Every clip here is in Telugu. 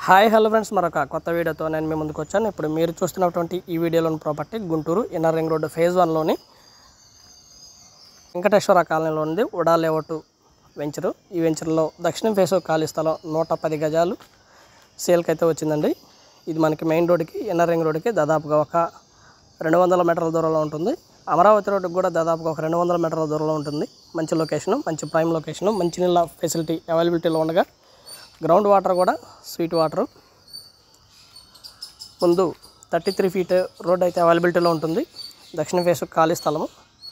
హాయ్ హలో ఫ్రెండ్స్ మరొక కొత్త వీడియోతో నేను మీ ముందుకు వచ్చాను ఇప్పుడు మీరు చూస్తున్నటువంటి ఈ వీడియోలోని property Guntur inner ring road phase వన్లోని వెంకటేశ్వర కాలనీలో ఉంది ఉడా లేఅవుట్ వెంచరు ఈ వెంచర్లో దక్షిణం ఫేస్ ఖాళీ స్థలం నూట పది గజాలు సేల్కి అయితే వచ్చిందండి ఇది మనకి మెయిన్ రోడ్డుకి ఇన్నర్ రింగ్ రోడ్డుకి దాదాపుగా ఒక రెండు వందల మీటర్ల దూరంలో ఉంటుంది అమరావతి రోడ్డుకి కూడా దాదాపుగా ఒక రెండు వందల మీటర్ల దూరంలో ఉంటుంది మంచి లొకేషను మంచి ప్రైమ్ లొకేషను మంచి నీళ్ళ ఫెసిలిటీ అవైలబిలిటీలో ఉండగా గ్రౌండ్ వాటర్ కూడా స్వీట్ వాటర్ ముందు థర్టీ త్రీ ఫీట్ రోడ్ అయితే అవైలబిలిటీలో ఉంటుంది దక్షిణ ఫేస్ ఖాళీ స్థలము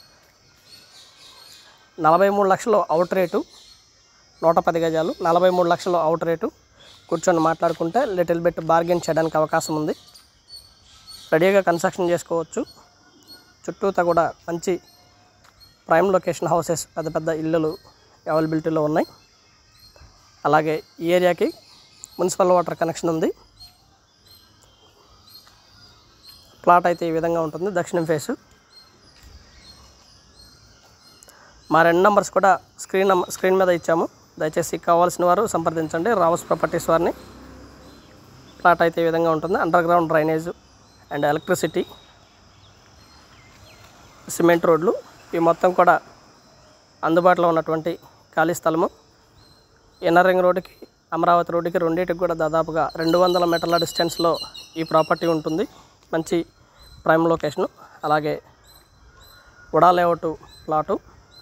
నలభై మూడు లక్షలు అవుట్ రేటు నూట పది గజాలు నలభై మూడు లక్షలు అవుట్ రేటు కూర్చొని మాట్లాడుకుంటే లిటిల్ బిట్ బార్గెన్ చేయడానికి అవకాశం ఉంది రెడీగా కన్స్ట్రక్షన్ చేసుకోవచ్చు చుట్టూతా కూడా మంచి ప్రైమ్ లొకేషన్ హౌసెస్ పెద్ద పెద్ద ఇల్లులు అవైలబిలిటీలో ఉన్నాయి అలాగే ఈ ఏరియాకి మున్సిపల్ వాటర్ కనెక్షన్ ఉంది ప్లాట్ అయితే ఈ విధంగా ఉంటుంది దక్షిణం ఫేసు మా రెండు నంబర్స్ కూడా స్క్రీన్ నం- స్క్రీన్ మీద ఇచ్చాము దయచేసి కావాల్సిన వారు సంప్రదించండి రావస్ ప్రాపర్టీస్ వారిని ప్లాట్ అయితే ఈ విధంగా ఉంటుంది underground drainage and electricity cement రోడ్లు ఇవి మొత్తం కూడా అందుబాటులో ఉన్నటువంటి ఖాళీ స్థలము ఇన్నర్ రింగ్ రోడ్డుకి అమరావతి రోడ్డుకి రెండింటికి కూడా దాదాపుగా రెండు వందల మీటర్ల డిస్టెన్స్లో ఈ ప్రాపర్టీ ఉంటుంది మంచి ప్రైమ్ లొకేషను అలాగే ఉడా లేఅవుట్ ప్లాటు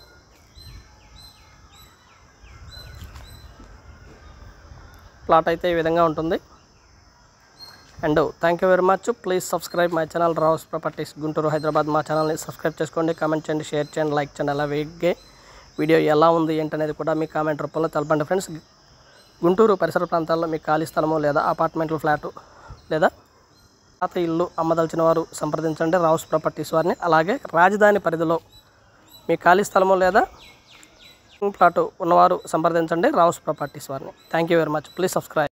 ప్లాట్ అయితే ఈ విధంగా ఉంటుంది and thank you very much please subscribe my channel Rao's properties Guntur Hyderabad మా ఛానల్ని సబ్స్క్రైబ్ చేసుకోండి కామెంట్ చేయండి షేర్ చేయండి లైక్ చేయండి అలా వేగే వీడియో ఎలా ఉంది ఏంటనేది కూడా మీ కామెంట్ రూపంలో తెలపండి ఫ్రెండ్స్ గుంటూరు పరిసర ప్రాంతాల్లో మీ ఖాళీ స్థలము లేదా అపార్ట్మెంట్లు ఫ్లాటు లేదా పాత ఇల్లు అమ్మదలిచిన వారు సంప్రదించండి రావుస్ ప్రాపర్టీస్ వారిని అలాగే రాజధాని పరిధిలో మీ ఖాళీ స్థలము లేదా ప్లాటు ఉన్నవారు సంప్రదించండి రావుస్ ప్రాపర్టీస్ వారిని thank you very much please subscribe